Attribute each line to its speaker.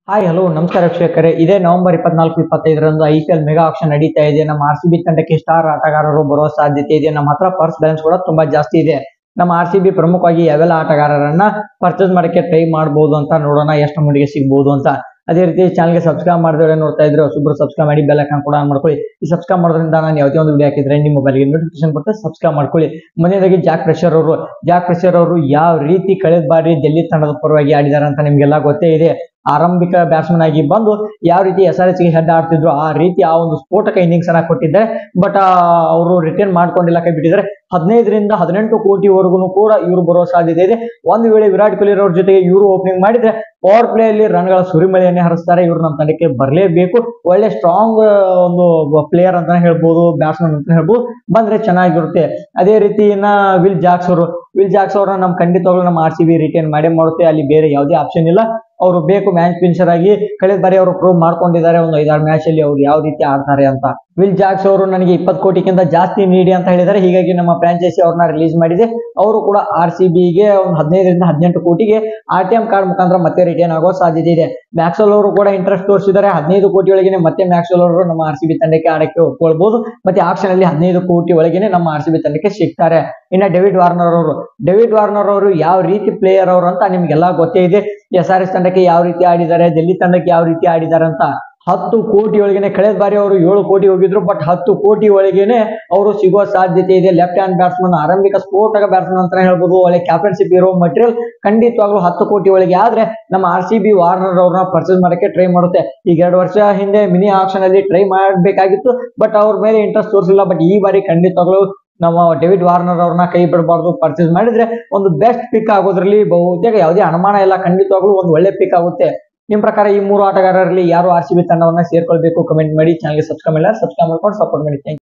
Speaker 1: hi hello ನಮಸ್ಕಾರ ವೀಕ್ಷಕರೇ ಇದೇ ನವೆಂಬರ್ ಇಪ್ಪತ್ನಾಲ್ಕು ಇಪ್ಪತ್ತೈದರಂದು I P L mega auction ನಡೀತಾ ಇದೆ ನಮ್ಮ ಆರ್ ಸಿ ಬಿ ತಂಡಕ್ಕೆ ಸ್ಟಾರ್ ಆಟಗಾರರು ಬರುವ ಸಾಧ್ಯತೆ ಇದೆ ನಮ್ಮ ಹತ್ರ ಪರ್ಸ್ ಬ್ಯಾಲೆನ್ಸ್ ಕೂಡ ತುಂಬಾ ಜಾಸ್ತಿ ಇದೆ ನಮ್ಮ ಆರ್ ಸಿ ಬಿ ಪ್ರಮುಖವಾಗಿ ಯಾವೆಲ್ಲ ಆಟಗಾರರನ್ನ ಪರ್ಚೇಸ್ ಮಾಡಕ್ಕೆ ಟ್ರೈ ಮಾಡಬಹುದು ಅಂತ ನೋಡೋಣ ಎಷ್ಟು ಮಟ್ಟಿಗೆ ಸಿಗ್ಬೋದು ಅಂತ ಅದೇ ರೀತಿ ಚಾನಲ್ಗೆ ಸಬ್ಸ್ಕ್ರೈಬ್ ಮಾಡಿದ್ರೆ ನೋಡ್ತಾ ಇದ್ರೆ ಹೊಸಬ್ರು ಸಬ್ಸ್ಕ್ರೈಬ್ ಮಾಡಿ ಬೆಲ್ ಐಕಾನ್ ಕೂಡ ಮಾಡ್ಕೊಳ್ಳಿ ಈ ಸಬ್ಸ್ಕ್ರೈಬ್ ಮಾಡೋದ್ರಿಂದ ನಾನು ಯಾವುದೇ ಒಂದು ವಿಡಿಯೋ ಹಾಕಿದ್ರೆ ನಿಮ್ಮ ಮೊಬೈಲ್ಗೆ ನೋಟಿಫಿಕೇಶನ್ ಬರುತ್ತೆ ಸಬ್ಸ್ಕ್ರೈಬ್ ಮಾಡ್ಕೊಳ್ಳಿ ಮೊದಲನೇದಾಗಿ ಜಾಕ್ ಪ್ರೆಷರ್ ಅವರು ಜಾಕ್ ಪ್ರೆಷರ್ ಅವರು ಯಾವ ರೀತಿ ಕಳೆದ ಬಾರಿ ಡೆಲ್ಲಿ ತಂಡದ ಪರವಾಗಿ ಆಡಿದಾರೆ ಅಂತ ನಿಮ್ಗೆಲ್ಲ ಗೊತ್ತೇ ಇದೆ ಆರಂಭಿಕ ಬ್ಯಾಟ್ಸ್ಮನ್ ಆಗಿ ಬಂದು ಯಾವ ರೀತಿ ಎಸ್ ಆರ್ ಎಚ್ ಗೆ ಹೆಡ್ ಆಡ್ತಿದ್ರು ಆ ರೀತಿ ಆ ಒಂದು ಸ್ಫೋಟಕ ಇನ್ನಿಂಗ್ಸ್ ಅನ್ನ ಕೊಟ್ಟಿದ್ದಾರೆ ಬಟ್ ಅವರು ರಿಟರ್ನ್ ಮಾಡ್ಕೊಂಡಿಲ್ಲ ಕೈ ಬಿಟ್ಟಿದ್ದಾರೆ ಹದಿನೈದರಿಂದ ಹದಿನೆಂಟು ಕೋಟಿವರೆಗೂ ಕೂಡ ಇವರು ಬರೋ ಸಾಧ್ಯತೆ ಇದೆ ಒಂದು ವೇಳೆ ವಿರಾಟ್ ಕೊಹ್ಲಿ ಅವ್ರ ಜೊತೆಗೆ ಇವರು ಓಪನಿಂಗ್ ಮಾಡಿದ್ರೆ ಪವರ್ ಪ್ಲೇ ಅಲ್ಲಿ ರನ್ಗಳ ಸುರಿಮಳೆಯನ್ನೇ ಹರಿಸ್ತಾರೆ ಇವರು ನಮ್ಮ ತಂಡಕ್ಕೆ ಬರಲೇಬೇಕು ಒಳ್ಳೆ ಸ್ಟ್ರಾಂಗ್ ಒಂದು ಪ್ಲೇಯರ್ ಅಂತಾನೆ ಹೇಳ್ಬೋದು ಬ್ಯಾಟ್ಸ್ಮನ್ ಅಂತ ಹೇಳ್ಬೋದು ಬಂದ್ರೆ ಚೆನ್ನಾಗಿರುತ್ತೆ ಅದೇ ರೀತಿ ಇನ್ನ ವಿಲ್ ಜಾಕ್ಸ್ ಅವರು ವಿಲ್ ಜಾಕ್ಸ್ ಅವ್ರನ್ನ ನಮ್ ಖಂಡಿತವಾಗ್ಲೂ ನಮ್ಮ ಆರ್ ಸಿ ಬಿ ರಿಟರ್ನ್ ಮಾಡೇ ಮಾಡುತ್ತೆ ಅಲ್ಲಿ ಬೇರೆ ಯಾವುದೇ ಆಪ್ಷನ್ ಇಲ್ಲ ಅವರು ಬೇಕು ಮ್ಯಾಚ್ ಫಿನಿಷರ್ ಆಗಿ ಕಳೆದ ಬಾರಿ ಅವರು ಪ್ರೂವ್ ಮಾಡ್ಕೊಂಡಿದ್ದಾರೆ ಒಂದು ಐದಾರು ಮ್ಯಾಚ್ ಅಲ್ಲಿ ಅವ್ರು ಯಾವ ರೀತಿ ಆಡ್ತಾರೆ ಅಂತ ವಿಲ್ ಜಾಕ್ಸ್ ಅವರು ನನಗೆ ಇಪ್ಪತ್ತು ಕೋಟಿಗಿಂತ ಜಾಸ್ತಿ ನೀಡಿ ಅಂತ ಹೇಳಿದ್ದಾರೆ ಹೀಗಾಗಿ ನಮ್ಮ ಫ್ರಾಂಚೈಸಿ ಅವ್ರನ್ನ ರಿಲೀಸ್ ಮಾಡಿದೆ ಅವರು ಕೂಡ ಆರ್ ಸಿ ಬಿಗೆ ಒಂದು ಹದಿನೈದರಿಂದ ಹದಿನೆಂಟು ಕೋಟಿಗೆ ಆರ್ ಟಿ ಎಂ ಕಾರ್ಡ್ ಮುಖಾಂತರ ಮತ್ತೆ ರಿಟರ್ನ್ ಆಗೋ ಸಾಧ್ಯತೆ ಇದೆ ಮ್ಯಾಕ್ಸಲ್ ಅವರು ಕೂಡ ಇಂಟ್ರೆಸ್ಟ್ ತೋರಿಸಿದ್ದಾರೆ ಹದಿನೈದು ಕೋಟಿ ಒಳಗೆ ಮತ್ತೆ ಮ್ಯಾಕ್ಸಲ್ ಅವರು ನಮ್ಮ ಆರ್ ಸಿ ಬಿ ತಂಡಕ್ಕೆ ಆಡಕ್ಕೆ ಒಪ್ಕೊಳ್ಬಹುದು ಮತ್ತೆ ಆಕ್ಷನ್ ಅಲ್ಲಿ ಹದಿನೈದು ಕೋಟಿ ಒಳಗೇನೆ ನಮ್ಮ ಆರ್ ಸಿ ಬಿ ತಂಡಕ್ಕೆ ಸಿಗ್ತಾರೆ ಇನ್ನ ಡೇವಿಡ್ ವಾರ್ನರ್ ಅವರು ಡೇವಿಡ್ ವಾರ್ನರ್ ಅವರು ಯಾವ ರೀತಿ ಪ್ಲೇಯರ್ ಅವರು ಅಂತ ನಿಮ್ಗೆಲ್ಲ ಗೊತ್ತೇ ಇದೆ ಎಸ್ ಆರ್ ಎಸ್ ತಂಡಕ್ಕೆ ಯಾವ ರೀತಿ ಆಡಿದ್ದಾರೆ ಡೆಲ್ಲಿ ತಂಡಕ್ಕೆ ಯಾವ ರೀತಿ ಆಡಿದ್ದಾರೆ ಅಂತ ಹತ್ತು ಕೋಟಿ ಒಳಗೇನೆ ಕಳೆದ ಬಾರಿ ಅವರು ಏಳು ಕೋಟಿ ಹೋಗಿದ್ರು ಬಟ್ ಹತ್ತು ಕೋಟಿ ಒಳಗೇನೆ ಅವರು ಸಿಗುವ ಸಾಧ್ಯತೆ ಇದೆ ಲೆಫ್ಟ್ ಹ್ಯಾಂಡ್ ಬ್ಯಾಟ್ಸ್ಮನ್ ಆರಂಭಿಕ ಸ್ಫೋಟಕ ಬ್ಯಾಟ್ಸ್ಮನ್ ಅಂತಾನೆ ಹೇಳ್ಬೋದು ಒಳ್ಳೆ ಕ್ಯಾಪ್ಟನ್ಶಿಪ್ ಇರೋ ಮಟೀರಿಯಲ್ ಖಂಡಿತವಾಗ್ಲೂ ಹತ್ತು ಕೋಟಿ ಒಳಗೆ ಆದ್ರೆ ನಮ್ಮ ಆರ್ ಸಿ ಬಿ ವಾರ್ನರ್ ಅವ್ರನ್ನ ಪರ್ಚೇಸ್ ಮಾಡಕ್ಕೆ ಟ್ರೈ ಮಾಡುತ್ತೆ ಈಗ ಎರಡು ವರ್ಷ ಹಿಂದೆ ಮಿನಿ ಆಕ್ಷನ್ ಅಲ್ಲಿ ಟ್ರೈ ಮಾಡಬೇಕಾಗಿತ್ತು ಬಟ್ ಅವ್ರ ಮೇಲೆ ಇಂಟ್ರೆಸ್ಟ್ ತೋರಿಸಿಲ್ಲ ಬಟ್ ಈ ಬಾರಿ ಖಂಡಿತವಾಗ್ಲೂ ನಮ್ಮ ಡೇವಿಡ್ ವಾರ್ನರ್ ಅವ್ರನ್ನ ಕೈ ಬಿಡಬಾರ್ದು ಪರ್ಚೇಸ್ ಮಾಡಿದ್ರೆ ಒಂದು ಬೆಸ್ಟ್ ಪಿಕ್ ಆಗೋದ್ರಲ್ಲಿ ಬಹುತೇಕ ಯಾವುದೇ ಅನುಮಾನ ಇಲ್ಲ ಖಂಡಿತವಾಗ್ಲೂ ಒಂದು ಒಳ್ಳೆ ಪಿಕ್ ಆಗುತ್ತೆ ನಿಮ್ ಪ್ರಕಾರ ಈ ಮೂರು ಆಟಗಾರರಲ್ಲಿ ಯಾರು ಆರ್ ಸಿ ಬಿ ತಂಡವನ್ನ ಸೇರ್ಕೊಳ್ಬೇಕು ಕಮೆಂಟ್ ಮಾಡಿ ಚಾನಲ್ಗೆ ಸಬ್ಸ್ಕ್ರೈಬ್ ಮಾಡಿಲ್ಲ ಸಬ್ಸ್ಕ್ರೈಬ್ ಮಾಡ್ಕೊಂಡು ಸಪೋರ್ಟ್ ಮಾಡಿ ಥ್ಯಾಂಕ್